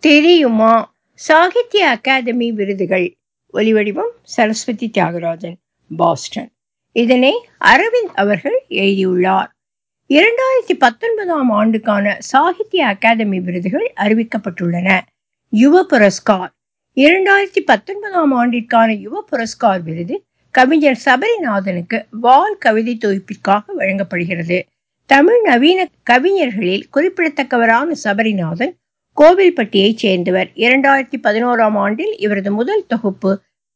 தெரியுமா சாகித்ய அகாதமி விருதுகள் ஒலிவடிவம் சரஸ்வதி தியாகராஜன் பாஸ்டன் இதனை அரவிந்த் அவர்கள் எழுதியுள்ளார் இரண்டாயிரத்தி பத்தொன்பதாம் ஆண்டுக்கான சாகித்ய அகாதமி விருதுகள் அறிவிக்கப்பட்டுள்ளன யுவ புரஸ்கார் இரண்டாயிரத்தி பத்தொன்பதாம் ஆண்டிற்கான யுவ புரஸ்கார் விருது கவிஞர் சபரிநாதனுக்கு வால் கவிதை தொகுப்பிற்காக வழங்கப்படுகிறது தமிழ் நவீன கவிஞர்களில் குறிப்பிடத்தக்கவரான சபரிநாதன் கோவில்பட்டியைச் சேர்ந்தவர் இரண்டாயிரத்தி பதினோராம் ஆண்டில் இவரது முதல் தொகுப்பு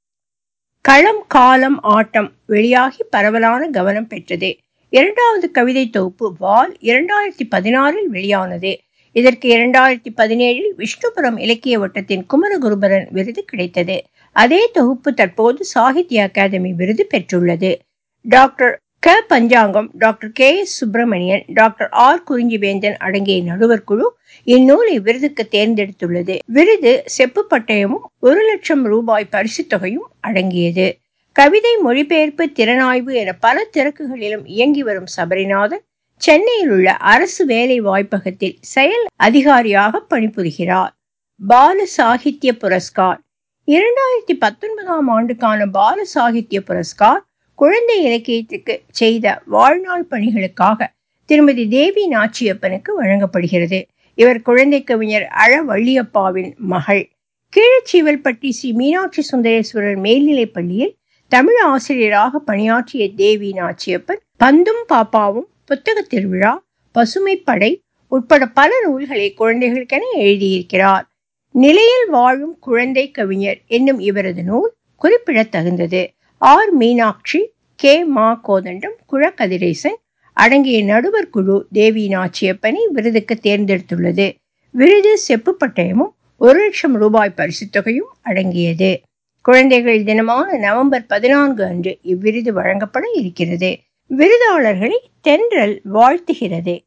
களம் காலம் ஆட்டம் வெளியாகி பரவலான கவனம் பெற்றது இரண்டாவது கவிதை தொகுப்பு வால் இரண்டாயிரத்தி பதினாறில் வெளியானது இதற்கு இரண்டாயிரத்தி பதினேழில் விஷ்ணுபுரம் இலக்கிய வட்டத்தின் குமரகுருபரன் விருது கிடைத்தது அதே தொகுப்பு தற்போது சாகித்ய அகாதமி விருது பெற்றுள்ளது doctor K Panchangam doctor K S Subramanian doctor R Kurinjivendhan அடங்கிய நடுவர் குழு இந்நூலை விருதுக்கு தேர்ந்தெடுத்துள்ளது விருது செப்பு பட்டயமும் ஒரு லட்சம் ரூபாய் பரிசுத் தொகையும் அடங்கியது கவிதை மொழிபெயர்ப்பு திறனாய்வு என பல திறக்குகளிலும் இயங்கி வரும் சபரிநாதன் சென்னையில் உள்ள அரசு வேலை வாய்ப்பகத்தில் செயல் அதிகாரியாக பணிபுரிகிறார் பால சாகித்ய புரஸ்கார் இரண்டாயிரத்தி பத்தொன்பதாம் ஆண்டுக்கான பால சாகித்ய புரஸ்கார் குழந்தை இலக்கியத்துக்கு செய்த வாழ்நாள் பணிகளுக்காக திருமதி தேவி நாச்சியப்பனுக்கு வழங்கப்படுகிறது இவர் குழந்தை கவிஞர் அழ வள்ளியப்பாவின் மகள் கீழச்சீவல்பட்டி ஸ்ரீ மீனாட்சி சுந்தரேஸ்வரர் மேல்நிலைப் பள்ளியில் தமிழ் ஆசிரியராக பணியாற்றிய தேவி நாச்சியப்பன் பந்தும் பாப்பாவும் புத்தக திருவிழா பசுமைப்படை உட்பட பல நூல்களை குழந்தைகளுக்கென எழுதியிருக்கிறார் நிலையில் வாழும் குழந்தை கவிஞர் என்னும் இவரது நூல் குறிப்பிடத்தகுந்தது ஆர் மீனாட்சி கே மா கோதண்டம் குழக்கதிரேசன் அடங்கிய நடுவர் குழு தேவி நாச்சியப்பனை விருதுக்கு தேர்ந்தெடுத்துள்ளது விருது செப்பு பட்டயமும் ஒரு லட்சம் ரூபாய் பரிசுத் தொகையும் அடங்கியது குழந்தைகள் தினமான நவம்பர் பதினான்கு அன்று இவ்விருது வழங்கப்பட இருக்கிறது விருதாளர்களை தென்றல் வாழ்த்துகிறது